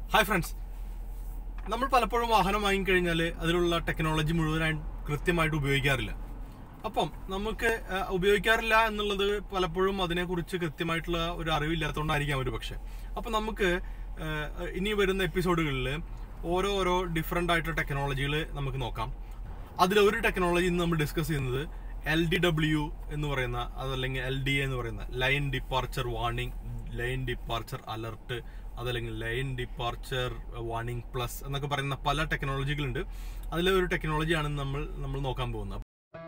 Hi friends നമ്മൾ പലപ്പോഴും വാഹനം വാങ്ങിക്കഴിഞ്ഞാൽ അതിലുള്ള ടെക്നോളജി മുഴുവനായി കൃത്യമായിട്ട് ഉപയോഗിക്കാറില്ല അപ്പം നമുക്ക് ആ, ഉപയോഗിക്കാറില്ല എന്നുള്ളത് പലപ്പോഴും അതിനെക്കുറിച്ച് കൃത്യമായിട്ടുള്ള ഒരു അറിവില്ലാത്തതുകൊണ്ടായിരിക്കാം ഒരു പക്ഷേ അപ്പം നമുക്ക് ആ, ഇനി വരുന്ന എപ്പിസോഡുകളിൽ ഓരോ ഓരോ ഡിഫറെൻ്റ് ആയിട്ടുള്ള ടെക്നോളജികൾ നമുക്ക് നോക്കാം അതിലൊരു ടെക്നോളജി ഇന്ന് നമ്മൾ ഡിസ്കസ് ചെയ്യുന്നത് എൽ ഡി ഡബ്ല്യു എന്ന് പറയുന്ന അതല്ലെങ്കിൽ എൽ ഡി എന്ന് പറയുന്ന lane departure warning lane departure alert അതല്ലെങ്കിൽ ലൈൻ ഡിപ്പാർച്ചർ വാർണിംഗ് പ്ലസ് എന്നൊക്കെ പറയുന്ന പല ടെക്നോളജികളുണ്ട് അതിലെ ഒരു ടെക്നോളജിയാണ് നമ്മൾ നമ്മൾ നോക്കാൻ പോകുന്നത്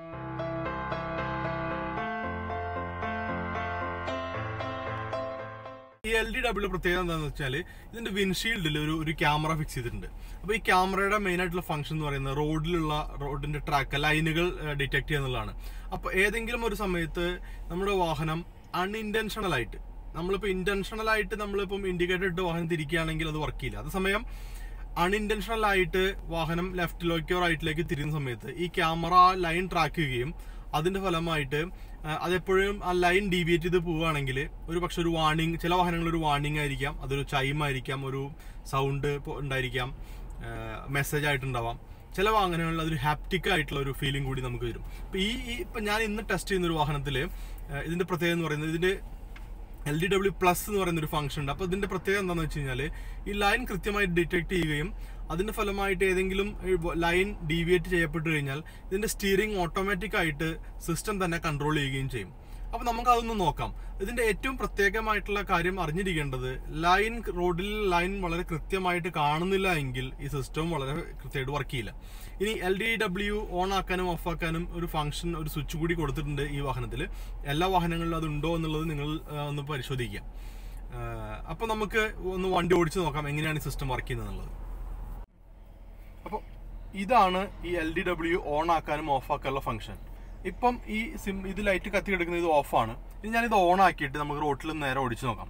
ഈ എൽ ഡി ഡബ്ല്യു പ്രത്യേകത എന്താണെന്ന് വെച്ചാൽ ഇതിന്റെ വിൻഷീൽഡിൽ ഒരു ഒരു ക്യാമറ ഫിക്സ് ചെയ്തിട്ടുണ്ട് അപ്പോൾ ഈ ക്യാമറയുടെ മെയിൻ ആയിട്ടുള്ള ഫംഗ്ഷൻ എന്ന് പറയുന്നത് റോഡിലുള്ള റോഡിന്റെ ട്രാക്ക് ലൈനുകൾ ഡിറ്റക്ട് ചെയ്യുക എന്നുള്ളതാണ് അപ്പോൾ ഏതെങ്കിലും ഒരു സമയത്ത് നമ്മുടെ വാഹനം അൺഇൻറ്റൻഷണൽ ആയിട്ട് നമ്മളിപ്പോൾ ഇന്റൻഷണൽ ആയിട്ട് നമ്മളിപ്പം ഇൻഡിക്കേറ്റർ ഇട്ട് വാഹനം തിരിക്കുകയാണെങ്കിൽ അത് വർക്ക് ചെയ്യില്ല അതേസമയം അൺഇൻറ്റൻഷണൽ ആയിട്ട് വാഹനം ലെഫ്റ്റിലേക്കോ റൈറ്റിലേക്കോ തിരിയുന്ന സമയത്ത് ഈ ക്യാമറ ലൈൻ ട്രാക്ക് ചെയ്യുകയും അതിന്റെ ഫലമായിട്ട് ആ, അതെപ്പോഴും ആ ലൈൻ ഡീവിയേറ്റ് ചെയ്ത് പോവുകയാണെങ്കിൽ ഒരു പക്ഷെ ഒരു വാർണിംഗ് ചില വാഹനങ്ങൾ ഒരു വാർണിംഗ് ആയിരിക്കാം അതൊരു ചൈം ആയിരിക്കാം ഒരു സൗണ്ട് ഉണ്ടായിരിക്കാം മെസ്സേജ് ആയിട്ടുണ്ടാവാം ചില വാഹനങ്ങളിൽ അതൊരു ഹാപ്റ്റിക് ആയിട്ടുള്ള ഒരു ഫീലിംഗ് കൂടി നമുക്ക് വരും ഇപ്പൊ ഈ ഈ ഇപ്പൊ ഞാൻ ഇന്ന് ടെസ്റ്റ് ചെയ്യുന്ന ഒരു വാഹനത്തിൽ ഇതിന്റെ പ്രത്യേകത എന്ന് പറയുന്നത് ഇതിന്റെ എൽ ഡി ഡബ്ല്യു പ്ലസ് എന്ന് പറയുന്ന ഒരു ഫംഗ്ഷൻ ഉണ്ട് അപ്പോൾ ഇതിന്റെ പ്രത്യേകത എന്താണെന്ന് വെച്ച് കഴിഞ്ഞാൽ ഈ ലൈൻ കൃത്യമായിട്ട് ഡിറ്റക്ട് ചെയ്യുകയും അതിന്റെ ഫലമായിട്ട് ഏതെങ്കിലും ലൈൻ ഡീവിയേറ്റ് ചെയ്യപ്പെട്ട് കഴിഞ്ഞാൽ ഇതിന്റെ സ്റ്റിയറിംഗ് ഓട്ടോമാറ്റിക് ആയിട്ട് സിസ്റ്റം തന്നെ കൺട്രോൾ ചെയ്യുകയും ചെയ്യും അപ്പൊ നമുക്ക് അതൊന്ന് നോക്കാം ഇതിന്റെ ഏറ്റവും പ്രത്യേകമായിട്ടുള്ള കാര്യം അറിഞ്ഞിരിക്കേണ്ടത് ലൈൻ റോഡിൽ ലൈൻ വളരെ കൃത്യമായിട്ട് കാണുന്നില്ല എങ്കിൽ ഈ സിസ്റ്റം വളരെ കൃത്യമായിട്ട് വർക്ക് ചെയ്യില്ല ഇനി എൽ ഡി ഡബ്ല്യു ഓൺ ആക്കാനും ഓഫ് ആക്കാനും ഒരു ഫംഗ്ഷൻ ഒരു സ്വിച്ച് കൂടി കൊടുത്തിട്ടുണ്ട് ഈ വാഹനത്തിൽ എല്ലാ വാഹനങ്ങളിലും അത് ഉണ്ടോ എന്നുള്ളത് നിങ്ങൾ ആ, ഒന്ന് പരിശോധിക്കുക അപ്പൊ നമുക്ക് ഒന്ന് വണ്ടി ഓടിച്ച് നോക്കാം എങ്ങനെയാണ് ഈ സിസ്റ്റം വർക്ക് ചെയ്യുന്നത് എന്നുള്ളത് അപ്പോൾ ഇതാണ് ഈ എൽ ഡി ഡബ്ല്യു ഓൺ ആക്കാനും ഓഫ് ആക്കാനുള്ള ഫംഗ്ഷൻ ഇപ്പം ഈ സിം ഇത് ലൈറ്റ് കത്തി കിടക്കുന്നത് ഇത് ഓഫാണ് ഇനി ഞാനിത് ഓൺ ആക്കിയിട്ട് നമുക്ക് റോട്ടിൽ നേരെ ഓടിച്ചു നോക്കാം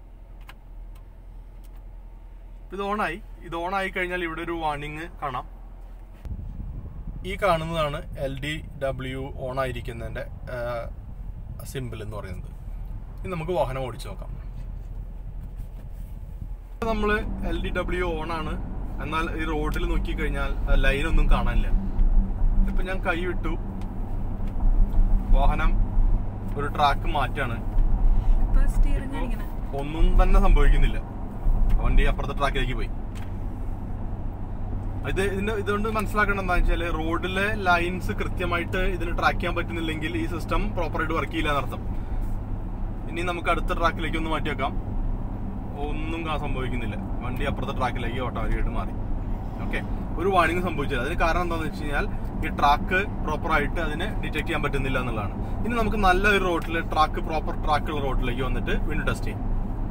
ഇത് ഓണായി ഇത് ഓൺ ആയി കഴിഞ്ഞാൽ ഇവിടെ ഒരു വാർണിംഗ് കാണാം ഈ കാണുന്നതാണ് എൽ ഡി ഡബ്ല്യു ഓൺ ആയിരിക്കുന്നതിന്റെ സിമ്പിൾ എന്ന് പറയുന്നത് ഇനി നമുക്ക് വാഹനം ഓടിച്ചു നോക്കാം നമ്മൾ എൽ ഡി ഡബ്ല്യു ഓൺ ആണ് എന്നാൽ ഈ റോഡിൽ നോക്കി കഴിഞ്ഞാൽ ലൈൻ ഒന്നും കാണാനില്ല ഇപ്പൊ ഞാൻ കൈ വിട്ടു വാഹനം ഒരു ട്രാക്ക് മാറ്റാണ് ഇപ്പൊ സ്റ്റിയറിംഗ് കാണിക്കണേ ഒന്നും തന്നെ സംഭവിക്കുന്നില്ല വണ്ടി അപ്പുറത്തെ ട്രാക്കിലേക്ക് പോയി ഇത് ഇതിന്റെ ഇതുകൊണ്ട് മനസ്സിലാക്കേണ്ടത് എന്താ വെച്ചാല് റോഡിലെ ലൈൻസ് കൃത്യമായിട്ട് ഇതിന് ട്രാക്ക് ചെയ്യാൻ പറ്റുന്നില്ലെങ്കിൽ ഈ സിസ്റ്റം പ്രോപ്പറായിട്ട് വർക്ക് ചെയ്യില്ല എന്നർത്ഥം ഇനി നമുക്ക് അടുത്ത ട്രാക്കിലേക്ക് ഒന്ന് മാറ്റി വെക്കാം ഒന്നും കാ- സംഭവിക്കുന്നില്ല വണ്ടി അപ്പുറത്തെ ട്രാക്കിലേക്ക് ഓട്ടോമാറ്റിക്കായിട്ട് മാറി ഓക്കെ ഒരു വാണിംഗ് സംഭവിച്ചില്ല അതിന് കാരണം എന്താണെന്ന് വെച്ച് കഴിഞ്ഞാൽ ഈ ട്രാക്ക് പ്രോപ്പർ ആയിട്ട് അതിനെ ഡിറ്റക്ട് ചെയ്യാൻ പറ്റുന്നില്ല എന്നുള്ളതാണ് ഇനി നമുക്ക് നല്ല ഒരു റോഡിൽ ട്രാക്ക് പ്രോപ്പർ ട്രാക്കുള്ള റോഡിലേക്ക് വന്നിട്ട് വീണ്ടും ടെസ്റ്റ് ചെയ്യും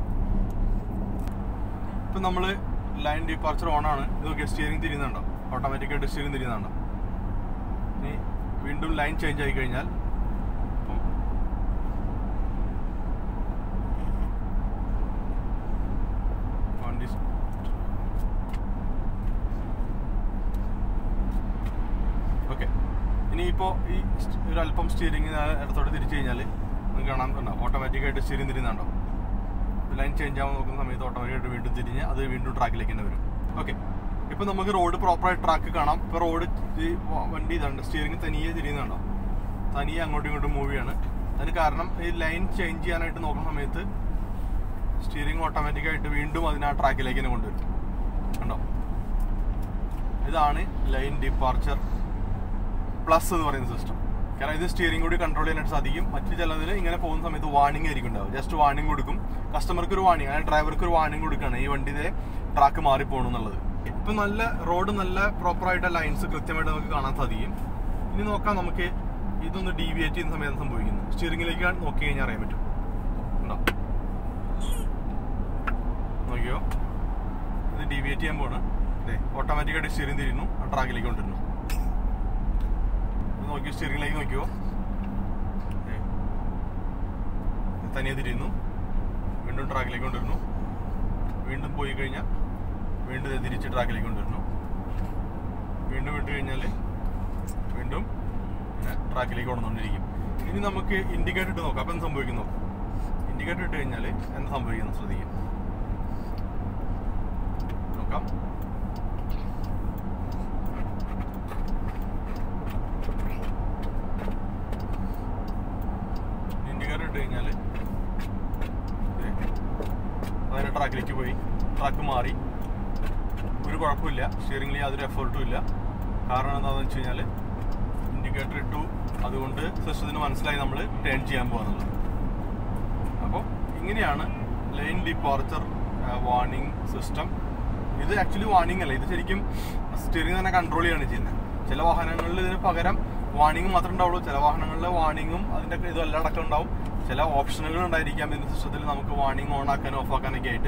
ഇപ്പൊ നമ്മള് ലൈൻ ഡിപ്പാർച്ചർ ഓൺ ആണ് ഇതൊക്കെ സ്റ്റിയറിംഗ് തിരിയുന്നുണ്ടോ ഓട്ടോമാറ്റിക് ആയിട്ട് സ്റ്റിയറിംഗ് തിരിയുന്നുണ്ടോ ഇനി വീണ്ടും ലൈൻ ചേഞ്ച് ആയി കഴിഞ്ഞാൽ ഇപ്പം വണ്ടി ഓക്കെ ഇനിയിപ്പോ ഈ സ്റ്റ്- ഒരു അല്പം സ്റ്റിയറിംഗ് ഇടത്തോട്ട് തിരിച്ചു കഴിഞ്ഞാൽ നിങ്ങൾക്ക് കാണാൻ കണ്ടോ ഓട്ടോമാറ്റിക് ആയിട്ട് സ്റ്റിയറിംഗ് തിരിയുന്നുണ്ടോ ലൈൻ ചേഞ്ച് ആവാൻ നോക്കുന്ന സമയത്ത് ഓട്ടോമാറ്റിക്കായിട്ട് വീണ്ടും തിരിഞ്ഞ് അത് വീണ്ടും ട്രാക്കിലേക്ക് തന്നെ വരും ഓക്കെ ഇപ്പൊ നമുക്ക് റോഡ് പ്രോപ്പറായിട്ട് ട്രാക്ക് കാണാം ഇപ്പൊ റോഡ് ഈ വ- വണ്ടി ഇതുണ്ട് സ്റ്റിയറിംഗ് തനിയെ തിരിയുന്നുണ്ടോ തനിയെ അങ്ങോട്ടും ഇങ്ങോട്ടും മൂവ് ചെയ്യാണ് അതിന് കാരണം ഈ ലൈൻ ചേഞ്ച് ചെയ്യാനായിട്ട് നോക്കുന്ന സമയത്ത് സ്റ്റിയറിംഗ് ഓട്ടോമാറ്റിക്കായിട്ട് വീണ്ടും അതിനെ ആ ട്രാക്കിലേക്ക് തന്നെ കൊണ്ടുവരും കണ്ടോ ഇതാണ് ലൈൻ ഡിപ്പാർച്ചർ പ്ലസ് എന്ന് പറയുന്ന സിസ്റ്റം കാരണം ഇത് സ്റ്റിയറിംഗ് കൂടി കൺട്രോൾ ചെയ്യാനായിട്ട് സാധിക്കും മറ്റു ചിലതിൽ ഇങ്ങനെ പോകുന്ന സമയത്ത് വാർണിംഗ് ആയിരിക്കും ഉണ്ടാവും ജസ്റ്റ് വാർണിംഗ് കൊടുക്കും കസ്റ്റമർക്ക് ഒരു വാർണിംഗ് അതായത് ഡ്രൈവർക്ക് ഒരു വാർണിംഗ് കൊടുക്കുകയാണ് ഈ വണ്ടിയുടെ ട്രാക്ക് മാറി പോകണം എന്നുള്ളത് ഇപ്പൊ നല്ല റോഡ് നല്ല പ്രോപ്പർ ആയിട്ട് ലൈൻസ് കൃത്യമായിട്ട് നമുക്ക് കാണാൻ സാധിക്കും ഇനി നോക്കാം നമുക്ക് ഇതൊന്ന് ഡീവിയേറ്റ് ചെയ്യുന്ന സമയത്ത് സംഭവിക്കുന്നു സ്റ്റിയറിംഗിലേക്ക് നോക്കി കഴിഞ്ഞാൽ അറിയാൻ പറ്റും ഉണ്ടോ നോക്കിയോ ഇത് ഡീവിയേറ്റ് ചെയ്യാൻ പോണ് അതെ ഓട്ടോമാറ്റിക്കായിട്ട് സ്റ്റിയറിംഗ് തിരിയുന്നു ആ ട്രാക്കിലേക്ക് കൊണ്ടുവരുന്നു ഇത് നോക്കിയോ സ്റ്റിയറിംഗിലേക്ക് നോക്കിയോ ദേ. ഇത് തനിയെ തിരിയുന്നു വീണ്ടും ട്രാക്കിലേക്ക് കൊണ്ടുവരുന്നു വീണ്ടും പോയി കഴിഞ്ഞാൽ വീണ്ടും ഇത് തിരിച്ച് ട്രാക്കിലേക്ക് കൊണ്ടുവരുന്നു വീണ്ടും വിട്ട് കഴിഞ്ഞാൽ വീണ്ടും ഇങ്ങനെ ട്രാക്കിലേക്ക് കൊണ്ടുവന്നുകൊണ്ടിരിക്കും ഇനി നമുക്ക് ഇൻഡിക്കേറ്റർ ഇട്ട് നോക്കാം അപ്പം എന്ത് സംഭവിക്കുന്നു ഇൻഡിക്കേറ്റർ ഇട്ട് കഴിഞ്ഞാൽ എന്താ സംഭവിക്കുന്നത് ശ്രദ്ധിക്കും അതിൻ്റെ ട്രാക്കിലേക്ക് പോയി ട്രാക്ക് മാറി ഒരു കുഴപ്പമില്ല സ്റ്റിയറിംഗിൽ യാതൊരു എഫേർട്ടും ഇല്ല കാരണം എന്താണെന്ന് വെച്ച് കഴിഞ്ഞാൽ ഇൻഡിക്കേറ്റർ ഇട്ടു അതുകൊണ്ട് സിസ്റ്റത്തിന് മനസ്സിലായി നമ്മൾ ടേൺ ചെയ്യാൻ പോകുന്നത് അപ്പോൾ ഇങ്ങനെയാണ് ലൈൻ ഡിപ്പാർച്ചർ വാർണിംഗ് സിസ്റ്റം ഇത് ആക്ച്വലി വാർണിംഗ് അല്ല ഇത് ശരിക്കും സ്റ്റിയറിംഗ് തന്നെ കൺട്രോൾ ചെയ്യാണ് ചെയ്യുന്നത് ചില വാഹനങ്ങളിൽ ഇതിന് പകരം വാർണിംഗ് മാത്രമേ ഉണ്ടാവുള്ളൂ ചില വാഹനങ്ങളിൽ വാർണിംഗും അതിൻ്റെ ഇതും എല്ലാം അടക്കം ഉണ്ടാവും ചില ഓപ്ഷനുകൾ ഉണ്ടായിരിക്കാം ഇതിന്റെ സിസ്റ്റത്തിൽ നമുക്ക് വാർണിംഗ് ഓൺ ആക്കാനും ഓഫ് ആക്കാനൊക്കെ ആയിട്ട്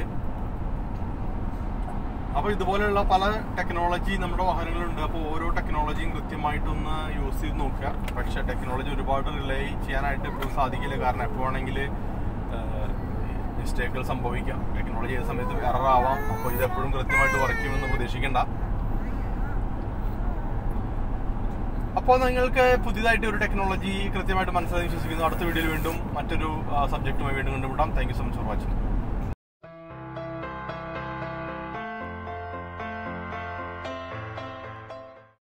അപ്പോൾ ഇതുപോലെയുള്ള പല ടെക്നോളജി നമ്മുടെ വാഹനങ്ങളുണ്ട് അപ്പോൾ ഓരോ ടെക്നോളജിയും കൃത്യമായിട്ടൊന്ന് യൂസ് ചെയ്ത് നോക്കുക പക്ഷേ ടെക്നോളജി ഒരുപാട് റിലേ ചെയ്യാനായിട്ട് എപ്പോഴും സാധിക്കില്ല കാരണം എപ്പോൾ വേണമെങ്കിൽ മിസ്റ്റേക്കുകൾ സംഭവിക്കാം ടെക്നോളജി ഏത് സമയത്ത് എറർ ആവാം അപ്പോൾ ഇത് എപ്പോഴും കൃത്യമായിട്ട് വർക്ക് ചെയ്യുമെന്ന് പ്രതീക്ഷിക്കേണ്ട അപ്പോൾ നിങ്ങൾക്ക് പുതിയതായിട്ട് ഒരു ടെക്നോളജി കൃത്യമായിട്ട് മനസ്സിലായി വിശ്വസിക്കുന്നു അടുത്ത വീഡിയോയിൽ വീണ്ടും മറ്റൊരു സബ്ജക്റ്റുമായി വീണ്ടും കണ്ടുമുട്ടാം thank you so much for watching